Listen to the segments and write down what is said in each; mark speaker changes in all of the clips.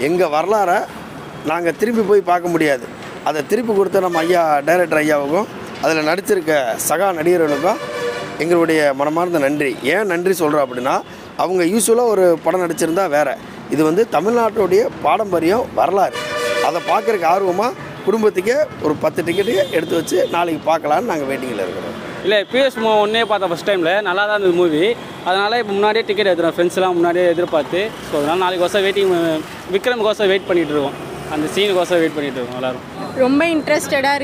Speaker 1: எங்கள் வரலாறை நாங்கள் திரும்பி போய் பார்க்க முடியாது அதை திருப்பி கொடுத்த நம்ம ஐயா டைரக்டர் ஐயாவுக்கும் அதில் நடிச்சிருக்க சகா நடிகர்களுக்கும் எங்களுடைய மனமார்ந்த நன்றி ஏன் நன்றி சொல்கிறோம் அப்படின்னா அவங்க யூஸ்வலாக ஒரு படம் நடிச்சிருந்தா வேற இது வந்து தமிழ்நாட்டுடைய பாரம்பரியம் வரலாறு அதை பார்க்குறக்கு ஆர்வமாக குடும்பத்துக்கே ஒரு பத்து டிக்கெட்டு எடுத்து வச்சு நாளைக்கு பார்க்கலான்னு நாங்கள் வெயிட்டிங்கில் இருக்கிறோம்
Speaker 2: இல்லை பிஎஸ் மூ ஒன்றே பார்த்தேன் ஃபஸ்ட் டைமில் நல்லா தான் இருந்தது மூவி அதனால் இப்போ முன்னாடியே டிக்கெட் எடுத்துகிறோம் ஃப்ரெண்ட்ஸ்லாம் முன்னாடியே எதிர்பார்த்து ஸோ அதனால் நாளைக்கு கோசம் வெயிட்டிங் விக்ரமுக்கோசம் வெயிட் பண்ணிகிட்டு இருக்கோம் அந்த சீனுக்கோசம் வெயிட் பண்ணிகிட்டு இருக்கோம் எல்லோரும்
Speaker 3: ரொம்ப இன்ட்ரெஸ்டடாக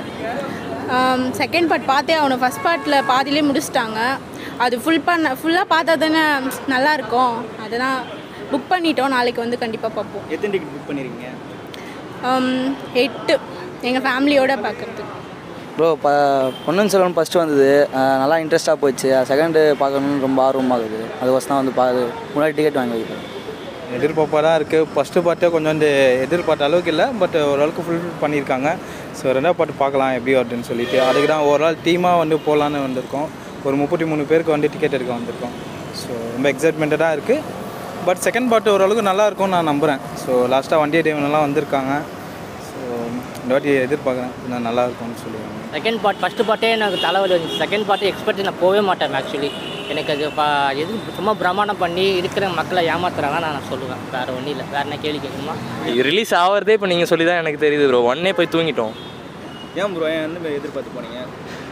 Speaker 3: இருக்குது செகண்ட் பார்ட் பார்த்தே அவனை ஃபஸ்ட் பார்ட்டில் பாதியிலே முடிச்சிட்டாங்க அது ஃபுல் பண்ண ஃபுல்லாக பார்த்தா தானே நல்லா இருக்கும் அதனால் புக் பண்ணிட்டோம் நாளைக்கு வந்து கண்டிப்பாக பார்ப்போம்
Speaker 4: எத்தனை டிக்கெட் புக் பண்ணியிருக்கீங்க
Speaker 3: ஆம், எட்டு எங்கள் ஃபேமிலியோட பார்க்குறதுக்கு
Speaker 5: ப்ரோ ப பொன்னியின் செல்வன் ஃபஸ்ட்டு வந்தது அஹ் நல்லா இன்ட்ரெஸ்ட்டாக போச்சு செகண்டு பார்க்கணுன்னு ரொம்ப ஆர்வமாகுது அதுக்கோசம் தான் வந்து பா முன்னாடி டிக்கெட் வாங்கி வைக்கிறேன்
Speaker 4: எதிர்பார்ப்பாக தான் இருக்குது ஃபஸ்ட்டு பாட்டே கொஞ்சோண்டு எதிர்பார்த்த அளவுக்கு இல்லை பட் ஓரளவுக்கு ஃபுல்ஃபில் பண்ணியிருக்காங்க ஸோ ரெண்டாவது பாட்டு பார்க்கலாம் எப்படி வருதுன்னு சொல்லிட்டு அதுக்கு தான் ஓவரால் டீமாக வந்து போகலான்னு வந்திருக்கோம் ஒரு முப்பத்தி மூணு பேருக்கு வந்து டிக்கெட் எடுக்க வந்திருக்கோம் ஸோ ரொம்ப எக்ஸைட்மெண்ட்டாக இருக்குது பட் செகண்ட் பாட்டு ஓரளவுக்கு நல்லா இருக்கும்னு நான் நம்புகிறேன் ஸோ லாஸ்ட்டாக வண்டி டைம்லாம் வந்திருக்காங்க ஸோ இந்த வாட்டி எதிர்பார்க்குறேன் இன்னும் நல்லா இருக்கும்னு சொல்லுவாங்க
Speaker 6: செகண்ட் பார்ட் ஃபஸ்ட்டு பார்ட்டே எனக்கு தலைவலி வந்துச்சு செகண்ட் பார்ட்டு எக்ஸ்பெக்ட் நான் போகவே மாட்டேன் ஆக்சுவலி எனக்கு அது பா எது சும்மா பிரமாணம் பண்ணி இருக்கிற மக்களை ஏமாத்துறாங்க நான் சொல்லுவேன் வேறு ஒன்றும் இல்லை வேறு என்ன கேள்வி கேட்கணுமா
Speaker 7: ரிலீஸ் ஆகிறதே இப்போ நீங்கள் சொல்லி தான் எனக்கு தெரியுது ப்ரோ ஒன்னே போய் தூங்கிட்டோம்
Speaker 4: ஏன் ப்ரோ ஏன் வந்து எதிர்பார்த்து போனீங்க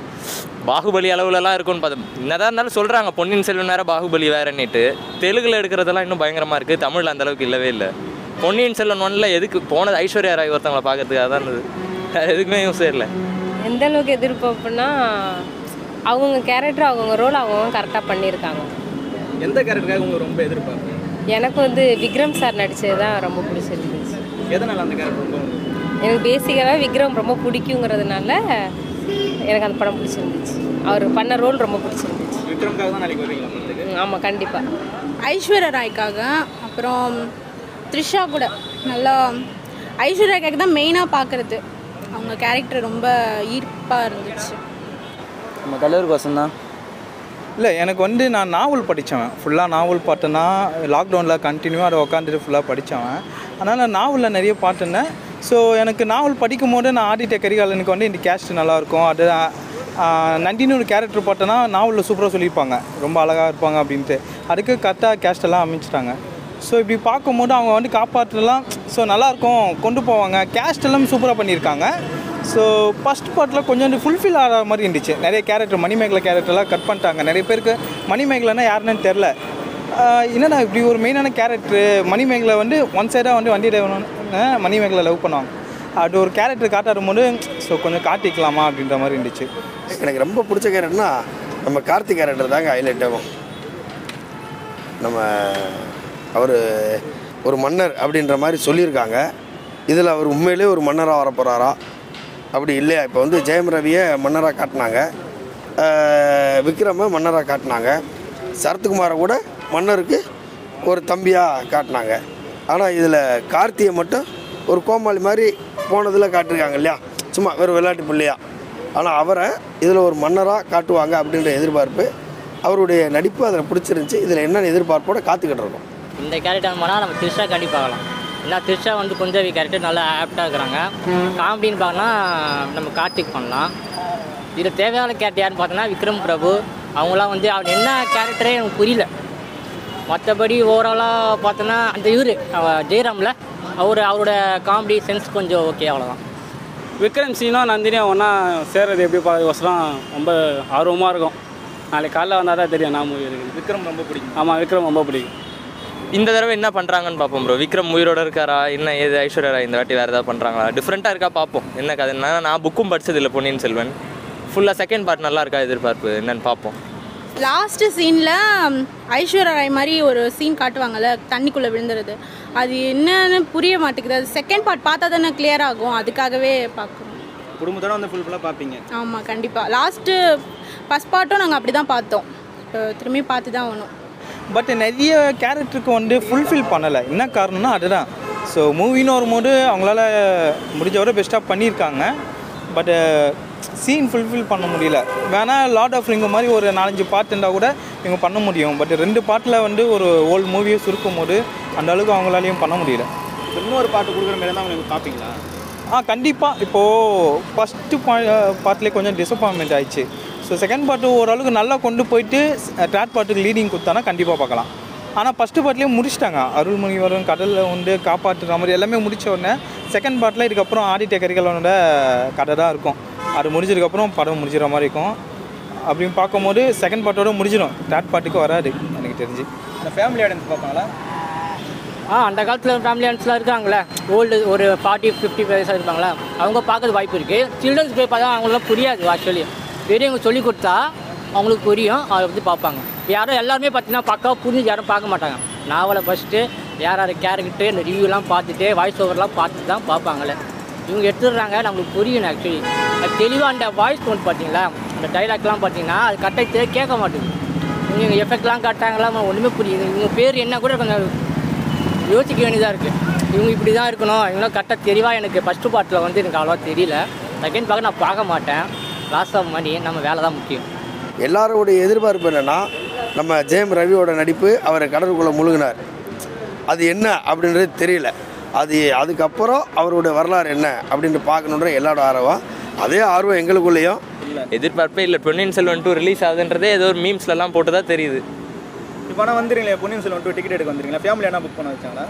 Speaker 7: பாகுபலி அளவுலலாம் இருக்கும்னு பார்த்தோம் என்னதான் இருந்தாலும் சொல்கிறாங்க பொன்னியின் செல்வன் வேறு பாகுபலி வேறன்னுட்டு தெலுங்குல எடுக்கிறதெல்லாம் இன்னும் பயங்கரமாக இருக்குது தமிழில் அந்த அளவுக்கு இல்லவே இல்லை பொன்னியின் செல்வன் ஒன்றில் எதுக்கு போனது ஐஸ்வர்யா ராய் ஒருத்தவங்களை பார்க்கறதுக்காக தான் இருந்தது வேறு எதுக்குமே யூஸே இல்லை
Speaker 8: எந்த அளவுக்கு எதிர்பார்ப்புனா அவங்க கேரக்டர் அவங்க ரோல் அவங்க கரெக்டாக பண்ணியிருக்காங்க
Speaker 4: எந்த கேரக்டருக்காக உங்களுக்கு ரொம்ப எதிர்பார்ப்பு
Speaker 8: எனக்கு வந்து விக்ரம் சார் நடித்தது தான் ரொம்ப பிடிச்சிருந்துச்சு
Speaker 4: எதனால் அந்த கேரக்டர் ரொம்ப உங்களுக்கு
Speaker 8: எனக்கு பேசிக்காகவே விக்ரம் ரொம்ப பிடிக்குங்கிறதுனால எனக்கு அந்த படம் பிடிச்சிருந்துச்சு அவர் பண்ண ரோல் ரொம்ப பிடிச்சிருந்துச்சு
Speaker 4: விக்ரம்காக தான் நாளைக்கு வருவீங்களா படத்துக்கு
Speaker 8: ஆமாம் கண்டிப்பாக
Speaker 3: ஐஸ்வர்யா ராய்க்காக அப்புறம் த்ரிஷா கூட நல்லா ஐஸ்வர்யா ராய்க்காக தான் மெயினாக பார்க்குறது அவங்க கேரக்டர் ரொம்ப ஈர்ப்பாக இருந்துச்சு
Speaker 5: நம்ம தலைவருக்கோசம் தான்
Speaker 4: இல்லை எனக்கு வந்து நான் நாவல் படித்தவன் ஃபுல்லாக நாவல் பார்த்தேன்னா லாக்டவுனில் கண்டினியூவாக அதை உட்காந்துட்டு ஃபுல்லாக படித்தவன் அதனால் நாவலில் நிறைய பார்த்துருந்தேன் ஸோ எனக்கு நாவல் படிக்கும் போது நான் ஆதித்ய கரிகாலனுக்கு வந்து இந்த கேஸ்ட் நல்லாயிருக்கும் அது ஆஹ், நந்தினி ஒரு கேரக்டர் பார்த்தோன்னா நாவலில் சூப்பராக சொல்லியிருப்பாங்க ரொம்ப அழகாக இருப்பாங்க அப்படின்ட்டு அதுக்கு கரெக்டாக கேஸ்ட் எல்லாம் அமைச்சிட்டாங்க ஸோ இப்படி பார்க்கும்போது அவங்க வந்து காப்பாற்றலாம் ஸோ நல்லாயிருக்கும் கொண்டு போவாங்க கேஸ்ட் எல்லாம் சூப்பராக பண்ணியிருக்காங்க ஸோ ஃபஸ்ட் பார்ட்டில் கொஞ்சம் ஃபுல்ஃபில் ஆகிற மாதிரி இருந்துச்சு நிறைய கேரக்டர் மணிமேகலை கேரக்டர்லாம் கட் பண்ணிட்டாங்க நிறைய பேருக்கு மணிமேகலைன்னா யாருன்னு தெரில என்னடா இப்படி ஒரு மெயினான கேரக்டர் மணிமேகலை வந்து ஒன் சைடாக வந்து வண்டி டிரைவர் மணிமேகலை லவ் பண்ணுவாங்க அப்படி ஒரு கேரக்டர் காட்டாடும் போது ஸோ கொஞ்சம் காட்டிக்கலாமா அப்படின்ற மாதிரி இருந்துச்சு
Speaker 1: எனக்கு ரொம்ப பிடிச்ச கேரக்டர்னா நம்ம கார்த்திக் கேரக்டர் தாங்க ஹைலைட் ஆகும் நம்ம அவர் ஒரு மன்னர் அப்படின்ற மாதிரி சொல்லியிருக்காங்க இதில் அவர் உண்மையிலே ஒரு மன்னராக வர போகிறாரா அப்படி இல்லையா இப்போ வந்து ஜெயம் ரவியை மன்னராக காட்டினாங்க ஆஹ் விக்ரமை மன்னராக காட்டினாங்க சரத்குமாரை கூட மன்னருக்கு ஒரு தம்பியாக காட்டினாங்க ஆனால் இதில் கார்த்தியை மட்டும் ஒரு கோமாளி மாதிரி போனதில் காட்டியிருக்காங்க இல்லையா சும்மா வெறும் விளையாட்டு பிள்ளையா ஆனால் அவரை இதில் ஒரு மன்னராக காட்டுவாங்க அப்படின்ற எதிர்பார்ப்பு அவருடைய நடிப்பு அதில் பிடிச்சிருந்துச்சி இதில் என்னென்ன எதிர்பார்ப்போட காத்துக்கிட்டு இருக்கோம்
Speaker 6: இந்த கேரக்டர் போனால் நம்ம திருஷா கண்டிப்பாக பார்க்கலாம் ஏன்னா திருஷா வந்து குந்தவி கேரக்டர் நல்லா ஆப்டாக இருக்கிறாங்க காமெடின்னு பார்த்தோன்னா நம்ம கார்த்திக் பண்ணலாம் இதில் தேவையான கேரக்டர் யாருன்னு பார்த்தோன்னா விக்ரம் பிரபு அவங்களாம் வந்து அவர் என்ன கேரக்டரே எனக்கு புரியல மற்றபடி ஓவராலாக பார்த்தோன்னா அந்த இவர் ஜெயராமில் அவர் அவரோட காமெடி சென்ஸ் கொஞ்சம் ஓகே அவ்வளோதான்
Speaker 2: விக்ரம் சீனும் நந்தினியும் ஒன்றா சேர்றது எப்படி பார்க்கறதுக்கோசரம் ரொம்ப ஆர்வமாக இருக்கும் நாளைக்கு காலைல வந்தால் தான் தெரியும் நான் மூவி இருக்குது
Speaker 4: விக்ரம் ரொம்ப பிடிக்கும்
Speaker 2: ஆமாம் விக்ரம் ரொம்ப பிடிக்கும்
Speaker 7: இந்த தடவை என்ன பண்ணுறாங்கன்னு பார்ப்போம் ப்ரோ விக்ரம் உயிரோட இருக்காரா என்ன ஏது ஐஸ்வர்யா ராய் இந்த வாட்டி வேறு ஏதாவது பண்ணுறாங்களா டிஃப்ரெண்ட்டாக இருக்கா பார்ப்போம் என்ன கதைன்னா நான் புக்கும் படிச்சது இல்லை பொன்னியின் செல்வன் ஃபுல்லாக செகண்ட் பார்ட் நல்லா இருக்கா எதிர்பார்ப்பு என்னன்னு பார்ப்போம்
Speaker 3: லாஸ்ட்டு சீனில் ஐஸ்வர்யா ராய் மாதிரி ஒரு சீன் காட்டுவாங்கல்ல தண்ணிக்குள்ளே விழுந்துறது அது என்னன்னு புரிய மாட்டேங்குது அது செகண்ட் பார்ட் பார்த்தா தானே கிளியர் ஆகும் அதுக்காகவே பார்க்குறோம்
Speaker 4: குடும்பத்தோட வந்து ஃபுல்ஃபுல்லாக பார்ப்பீங்க
Speaker 3: ஆமாம் கண்டிப்பாக லாஸ்ட்டு ஃபஸ்ட் பார்ட்டும் நாங்கள் அப்படி தான் பார்த்தோம் இப்போ திரும்பி பார்த்து தான் ஆகணும்
Speaker 4: பட் நிறைய கேரக்டருக்கு வந்து ஃபுல்ஃபில் பண்ணலை என்ன காரணம்னா அதுதான் ஸோ மூவின்னு வரும்போது அவங்களால முடிஞ்ச வரை பெஸ்ட்டாக பண்ணியிருக்காங்க பட் சீன் ஃபுல்ஃபில் பண்ண முடியல வேணா லார்ட் ஆஃப் ரிங் மாதிரி ஒரு நாலஞ்சு பார்ட் இருந்தால் கூட இவங்க பண்ண முடியும் பட் ரெண்டு பார்ட்டில் வந்து ஒரு ஓல்டு மூவியை சுருக்கும் போது அந்த அளவுக்கு அவங்களாலையும் பண்ண முடியல
Speaker 9: இப்போ இன்னொரு பாட்டு கொடுக்குற மாதிரி தான் உங்களுக்கு பார்ப்பீங்களா
Speaker 4: ஆ கண்டிப்பாக இப்போது ஃபஸ்ட்டு பா பார்ட்லேயே கொஞ்சம் டிசப்பாயின்மெண்ட் ஆயிடுச்சு ஸோ செகண்ட் பார்ட்டு ஓரளவுக்கு நல்லா கொண்டு போயிட்டு தேர்ட் பார்ட்டுக்கு லீடிங் கொடுத்தானா கண்டிப்பாக பார்க்கலாம் ஆனால் ஃபஸ்ட்டு பார்ட்லேயே முடிச்சிட்டாங்க அருள்மொழிவரும் கடலில் வந்து காப்பாற்றுற மாதிரி எல்லாமே முடிச்ச உடனே செகண்ட் பார்ட்டில் இதுக்கப்புறம் ஆடிட்ட கரிகளோட கதை தான் இருக்கும் அது முடிஞ்சதுக்கப்புறம் படம் முடிஞ்சிற மாதிரி இருக்கும் அப்படின்னு பார்க்கும்போது செகண்ட் பார்ட்டோட முடிஞ்சிடும் தேர்ட் பார்ட்டுக்கு வராது எனக்கு தெரிஞ்சு
Speaker 9: இந்த ஃபேமிலி ஆடியன்ஸ் பார்ப்பாங்களா
Speaker 6: ஆ அந்த காலத்தில் ஃபேமிலி ஆன்ஸ்லாம் இருக்காங்களே ஓல்டு ஒரு ஃபார்ட்டி ஃபிஃப்டி வயசாக இருப்பாங்களா அவங்க பார்க்கறது வாய்ப்பு இருக்குது சில்ட்ரன்ஸ் போய் பார்த்தா அவங்களாம் புரியாது ஆக்சுவலி பெரியவங்க சொல்லி கொடுத்தா அவங்களுக்கு புரியும் அதை பற்றி பார்ப்பாங்க யாரும் எல்லாருமே பார்த்தீங்கன்னா பக்காவாக புரிஞ்சு யாரும் பார்க்க மாட்டாங்க நாவலை ஃபஸ்ட்டு யார் யார் கேரக்டர் இந்த ரிவ்யூலாம் பார்த்துட்டு வாய்ஸ் ஓவர்லாம் பார்த்துட்டு தான் பார்ப்பாங்களே இவங்க எடுத்துடுறாங்க நம்மளுக்கு புரியணும் ஆக்சுவலி அது தெளிவாக அந்த வாய்ஸ் டோன் பார்த்தீங்களா அந்த டைலாக்லாம் பார்த்தீங்கன்னா அது கரெக்டாக கேட்க மாட்டேங்குது இவங்க எஃபெக்ட்லாம் காட்டாங்களா ஒன்றுமே புரியுது இவங்க பேர் என்ன கூட கொஞ்சம் யோசிக்க வேண்டியதாக இருக்குது இவங்க இப்படி தான் இருக்கணும் இவங்களாம் கரெக்டாக தெளிவாக எனக்கு ஃபஸ்ட்டு பார்ட்டில் வந்து எனக்கு அவ்வளோவா தெரியல செகண்ட் பார்க்க நான் பார்க்க மாட்டேன் லாஸ் ஆஃப் மணி நம்ம வேலை தான் முக்கியம்
Speaker 1: எல்லாரோடைய எதிர்பார்ப்பு என்னென்னா நம்ம ஜெயம் ரவியோட நடிப்பு அவரை கடலுக்குள்ளே முழுகினார் அது என்ன அப்படின்றது தெரியல அது அதுக்கப்புறம் அவருடைய வரலாறு என்ன அப்படின்னு பார்க்கணுன்ற எல்லாரோட ஆர்வம் அதே ஆர்வம் எங்களுக்குள்ளேயும்
Speaker 7: எதிர்பார்ப்பே இல்லை பொன்னியின் செல்வன் டூ ரிலீஸ் ஆகுதுன்றதே ஏதோ ஒரு மீம்ஸ்லலாம் போட்டு தான் தெரியுது
Speaker 9: இப்போ ஆனால் வந்துடுங்களே பொன்னியின் செல்வன் டூ டிக்கெட் எடுக்க வந்துருங்களா ஃபேமிலி என்ன புக் பண்ண வச்சாங்களா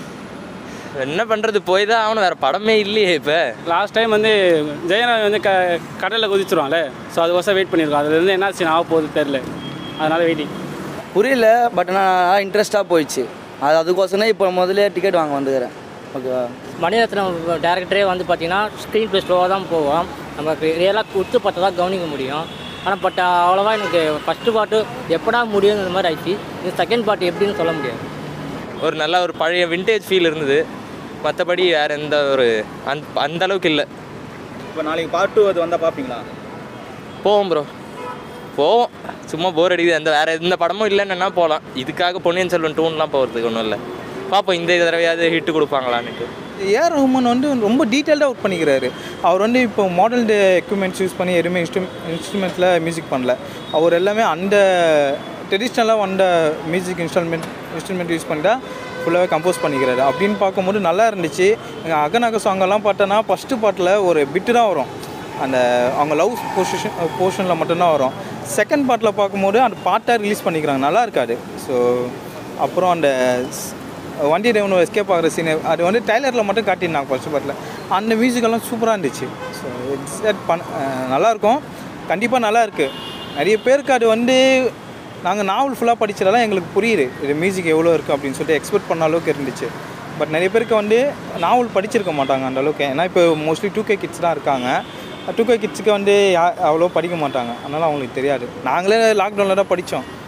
Speaker 7: என்ன பண்ணுறது போய் தான் ஆகணும் வேறு படமே இல்லையே இப்போ
Speaker 2: லாஸ்ட் டைம் வந்து ஜெயராஜ் வந்து க கடலில் குதிச்சிருவான்ல ஸோ அதுக்கோசம் வெயிட் பண்ணியிருக்கோம் அதுலேருந்து என்ன சீன் ஆக போகுது தெரில அதனால வெயிட்டிங்
Speaker 5: புரியல பட் நான் இன்ட்ரெஸ்ட்டாக போயிடுச்சு அது அதுக்கோசரம் இப்போ முதல்ல டிக்கெட் வாங்க வந்துக்கிறேன் ஓகேவா
Speaker 6: மணிரத்னம் டேரக்டரே வந்து பார்த்தீங்கன்னா ஸ்க்ரீன் ப்ளே ஸ்லோவாக தான் போவோம் நமக்கு ரியலாக உத்து பார்த்தா தான் கவனிக்க முடியும் ஆனால் பட் அவ்வளோவா எனக்கு ஃபஸ்ட்டு பாட்டு எப்படா முடியுங்கிற மாதிரி ஆயிடுச்சு இது செகண்ட் பாட்டு எப்படின்னு சொல்ல முடியாது
Speaker 7: ஒரு நல்ல ஒரு பழைய விண்டேஜ் ஃபீல் இருந்தது மற்றபடி வேறு எந்த ஒரு அந் அந்த அளவுக்கு இல்லை
Speaker 9: இப்போ நாளைக்கு பார்ட் டூ அது வந்தால் பார்ப்பீங்களா
Speaker 7: போவோம் ப்ரோ போவோம் சும்மா போர் அடிக்குது அந்த வேறு எந்த படமும் இல்லைன்னா போகலாம் இதுக்காக பொன்னியின் செல்வன் டூன்லாம் போகிறதுக்கு ஒன்றும் இல்லை பார்ப்போம் இந்த தடவையாவது ஹிட்டு கொடுப்பாங்களான்னுட்டு
Speaker 4: ஏஆர் ரஹ்மான் வந்து ரொம்ப டீட்டெயில்டாக ஒர்க் பண்ணிக்கிறாரு அவர் வந்து இப்போ மாடல் எக்யூப்மெண்ட்ஸ் யூஸ் பண்ணி எதுவுமே இன்ஸ்ட்ரு இன்ஸ்ட்ருமெண்ட்டில் மியூசிக் பண்ணல அவர் எல்லாமே அந்த ட்ரெடிஷ்னலாக வந்த மியூசிக் இன்ஸ்ட்ருமெண்ட் இன்ஸ்ட்ருமெண்ட் யூஸ் பண்ணிட்டா ஃபுல்லாகவே கம்போஸ் பண்ணிக்கிறாரு அப்படின்னு பார்க்கும்போது நல்லா இருந்துச்சு எங்கள் அகநக சாங்கெல்லாம் பார்த்தோன்னா ஃபஸ்ட்டு பாட்டில் ஒரு பிட்டு தான் வரும் அந்த அவங்க லவ் பொசிஷன் போர்ஷனில் மட்டும்தான் வரும் செகண்ட் பார்ட்டில் பார்க்கும்போது அந்த பாட்டாக ரிலீஸ் பண்ணிக்கிறாங்க நல்லா இருக்காது ஸோ அப்புறம் அந்த ஸ்- வண்டி டிரைவன் எஸ்கேப் ஆகிற சீன் அது வந்து டைலரில் மட்டும் காட்டியிருந்தாங்க ஃபர்ஸ்ட் பார்ட்டில் அந்த மியூசிக்கெல்லாம் சூப்பராக இருந்துச்சு ஸோ இட்ஸ் பண்ண அஹ் நல்லாயிருக்கும் கண்டிப்பாக நல்லா இருக்கு நிறைய பேருக்கு அது வந்து நாங்கள் நாவல் ஃபுல்லாக படிச்சதெல்லாம் எங்களுக்கு புரியுது இது மியூசிக் எவ்வளோ இருக்குது அப்படின்னு சொல்லிட்டு எக்ஸ்பெக்ட் பண்ண அளவுக்கு இருந்துச்சு பட் நிறைய பேருக்கு வந்து நாவல் படிச்சிருக்க மாட்டாங்க அந்த அளவுக்கு ஏன்னா இப்போ மோஸ்ட்லி டூ கே கிட்ஸ் தான் இருக்காங்க டூ கே கிட்ஸுக்கு வந்து யா அவ்வளோ படிக்க மாட்டாங்க அதனால் அவங்களுக்கு தெரியாது நாங்களே லாக்டவுனில் தான் படித்தோம்